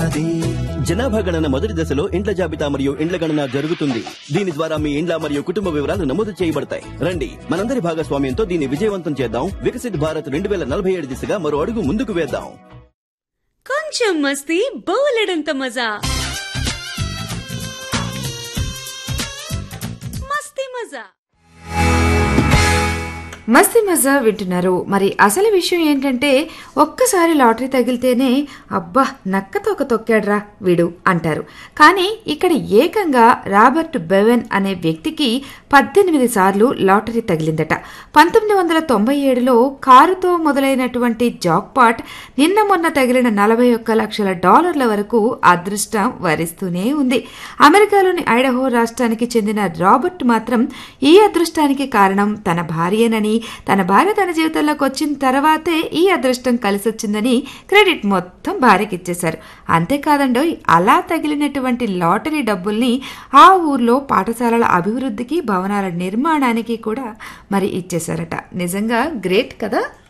జనాభా గణన మొదటి దశలో ఇండ్ల జాబితా మరియు ఇండ్ల గణన జరుగుతుంది దీని ద్వారా మీ ఇండ్ల మరియు కుటుంబ వివరాలు నమోదు చేయబడతాయి రండి మనందరి భాగస్వామ్యంతో దీన్ని విజయవంతం చేద్దాం వికసిత్ భారత్ రెండు వేల నలభై ఏడు దిశగా మరో అడుగు ముందుకు వేద్దాం కొంచెం మస్తీ బోలెడంత మజా మస్తీ మజా మస్తీ మజా వింటున్నారు మరి అసలు విషయం ఏంటంటే ఒక్కసారి లాటరీ తగిలితేనే అబ్బా నక్క తొక్క తొక్కాడ్రా వీడు అంటారు కానీ ఇక్కడ ఏకంగా రాబర్ట్ బెవెన్ అనే వ్యక్తికి పద్దెనిమిది సార్లు లాటరీ తగిలిందట పంతొమ్మిది వందల తొంభై ఏడులో కారుతో మొదలైనటువంటి జాక్పాట్ నిన్న మొన్న తగిలిన నలభై ఒక్క లక్షల డాలర్ల వరకు అదృష్టం వరిస్తూనే ఉంది అమెరికాలోని ఐడహో రాష్ట్రానికి చెందిన రాబర్ట్ మాత్రం ఈ అదృష్టానికి కారణం తన భార్యనని తన భార్య తన జీవితంలోకి వచ్చిన తర్వాతే ఈ అదృష్టం కలిసొచ్చిందని క్రెడిట్ మొత్తం భార్యకి ఇచ్చేశారు అంతేకాదండో అలా తగిలినటువంటి లాటరీ డబ్బుల్ని ఆ ఊర్లో పాఠశాలల అభివృద్ధికి భవనాల నిర్మాణానికి కూడా మరి ఇచ్చేశారట నిజంగా గ్రేట్ కదా